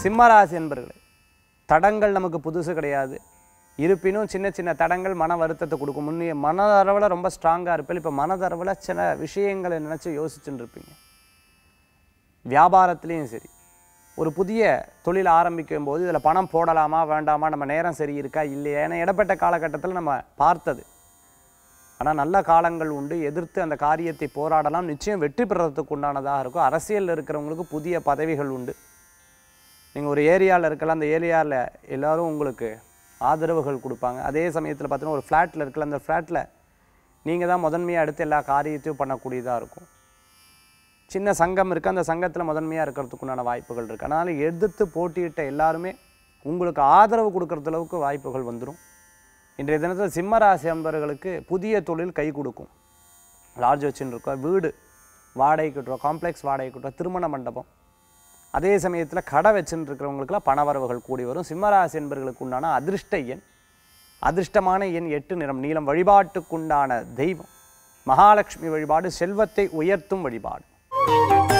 சிம்மராசி என்பர்களே தடங்கள் நமக்கு புதுசு கிடையாது இருப்பினும் சின்ன சின்ன தடங்கள் மன வருத்தத்தை கொடுக்கும் முன்னே மனதளவில் ரொம்ப ஸ்ட்ராங்காக இருப்பேன் இப்போ மனதளவில் சில விஷயங்களை நினச்சி யோசிச்சுட்டு இருப்பீங்க வியாபாரத்துலேயும் சரி ஒரு புதிய தொழில் ஆரம்பிக்கும் போது இதில் பணம் போடலாமா வேண்டாமா நம்ம நேரம் சரி இருக்கா இல்லையா ஏன்னா இடப்பட்ட காலகட்டத்தில் நம்ம பார்த்தது ஆனால் நல்ல காலங்கள் உண்டு எதிர்த்து அந்த காரியத்தை போராடலாம் நிச்சயம் வெற்றி பெறறதுக்கு உண்டானதாக இருக்கும் அரசியலில் இருக்கிறவங்களுக்கு புதிய பதவிகள் உண்டு நீங்கள் ஒரு ஏரியாவில் இருக்கலாம் அந்த ஏரியாவில் எல்லாரும் உங்களுக்கு ஆதரவுகள் கொடுப்பாங்க அதே சமயத்தில் பார்த்தீங்கன்னா ஒரு ஃப்ளாட்டில் இருக்கல அந்த ஃப்ளாட்டில் நீங்கள் தான் முதன்மையாக எடுத்து எல்லா காரியத்தையும் பண்ணக்கூடியதாக இருக்கும் சின்ன சங்கம் இருக்குது அந்த சங்கத்தில் முதன்மையாக இருக்கிறதுக்குண்டான வாய்ப்புகள் இருக்குது அதனால் எதிர்த்து போட்டியிட்ட எல்லாருமே உங்களுக்கு ஆதரவு கொடுக்கறது அளவுக்கு வாய்ப்புகள் வந்துடும் இன்றைய தினத்தில் சிம்மராசி அன்பர்களுக்கு புதிய தொழில் கை கொடுக்கும் லாட்ஜ் வச்சுன்னு இருக்கோம் வீடு வாடகைக்கு விட்டுருவோம் காம்ப்ளெக்ஸ் வாடகைக்கு விட்டுருவோம் திருமண மண்டபம் அதே சமயத்தில் கடை வச்சுன்னு இருக்கிறவங்களுக்குலாம் பணவரவுகள் கூடி வரும் சிம்மராசி என்பர்களுக்கு உண்டான அதிர்ஷ்ட எண் அதிர்ஷ்டமான எண் எட்டு நிறம் நீளம் வழிபாட்டுக்குண்டான தெய்வம் மகாலட்சுமி வழிபாடு செல்வத்தை உயர்த்தும் வழிபாடு